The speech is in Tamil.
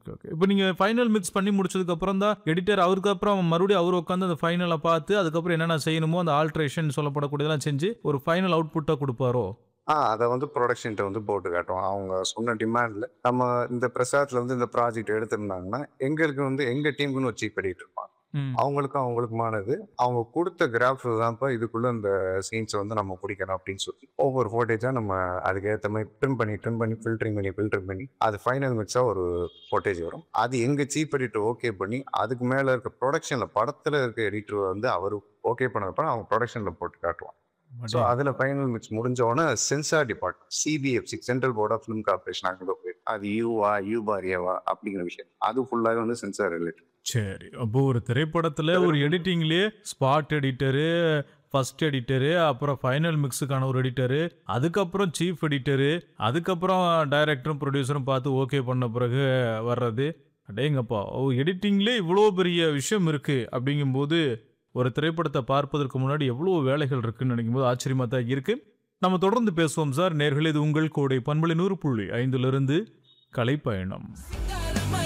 ஓகே ஓகே இப்போ நீங்க ஃபைனல் மிக்ஸ் பண்ணி முடிச்சதுக்கு அப்புறம் தான் எடிட்டர் அவருக்கு அப்புறம் மறுபடியும் அவர் உட்காந்து அந்த ஃபைனலை பார்த்து அதுக்கப்புறம் என்னென்ன செய்யணுமோ அந்த ஆல்ட்ரேஷன் சொல்லப்படக்கூடியதெல்லாம் செஞ்சு ஒரு ஃபைனல் அவுட்புட்டாக கொடுப்பாரோ ஆ அதை வந்து ப்ரொடக்ஷன்ட்ட வந்து போட்டு காட்டுவோம் அவங்க சொன்ன டிமாண்ட்ல நம்ம இந்த பிரசாத்ல வந்து இந்த ப்ராஜெக்ட் எடுத்திருந்தாங்கன்னா எங்களுக்கு வந்து எங்க டீமுக்குன்னு ஒரு சீப் எடிட் இருப்பாங்க ம் அவங்களுக்கும் அவங்களுக்குமானது அவங்க கொடுத்த கிராஃப் தான்ப்பா இதுக்குள்ள இந்த சீன்ஸ் வந்து நம்ம பிடிக்கணும் அப்படின்னு சொல்லி ஒவ்வொரு ஃபோட்டேஜா நம்ம அதுக்கேற்ற மாதிரி ட்ரிம் பண்ணி ட்ரிம் பண்ணி ஃபில்டரிங் பண்ணி ஃபில்டர் பண்ணி அது ஃபைனல் மிக்ஸா ஒரு ஃபோட்டேஜ் வரும் அது எங்க சீப் எடிட்டர் ஓகே பண்ணி அதுக்கு மேல இருக்க ப்ரொடக்ஷன்ல படத்துல இருக்க எடிட்டர் வந்து அவர் ஓகே பண்ணப்ப அவங்க ப்ரொடக்ஷன்ல போட்டு காட்டுவாங்க ஸோ அதில் ஃபைனல் மிக்ஸ் முடிஞ்ச உடனே censor department CBFC central board of film corporation அங்கே போய் அது யூவா யூபாரியாவா அப்படிங்கிற விஷயம் அது ஃபுல்லாகவே வந்து சென்சார் ரிலேட்டட் சரி அப்போ ஒரு திரைப்படத்தில் ஒரு எடிட்டிங்லேயே ஸ்பாட் எடிட்டரு ஃபர்ஸ்ட் எடிட்டரு அப்புறம் ஃபைனல் மிக்ஸுக்கான ஒரு எடிட்டரு அதுக்கப்புறம் சீஃப் எடிட்டரு அதுக்கப்புறம் டைரக்டரும் ப்ரொடியூசரும் பார்த்து ஓகே பண்ண பிறகு வர்றது அடேங்கப்பா ஓ எடிட்டிங்லேயே இவ்வளோ பெரிய விஷயம் இருக்குது அப்படிங்கும்போது ஒரு திரைப்படத்தை பார்ப்பதற்கு முன்னாடி எவ்வளோ வேலைகள் இருக்குன்னு நினைக்கும்போது ஆச்சரியமாக தான் இருக்குது நம்ம தொடர்ந்து பேசுவோம் சார் நேர்களே இது உங்கள் கோடை பண்பலை நூறு புள்ளி ஐந்துலேருந்து கலைப்பயணம்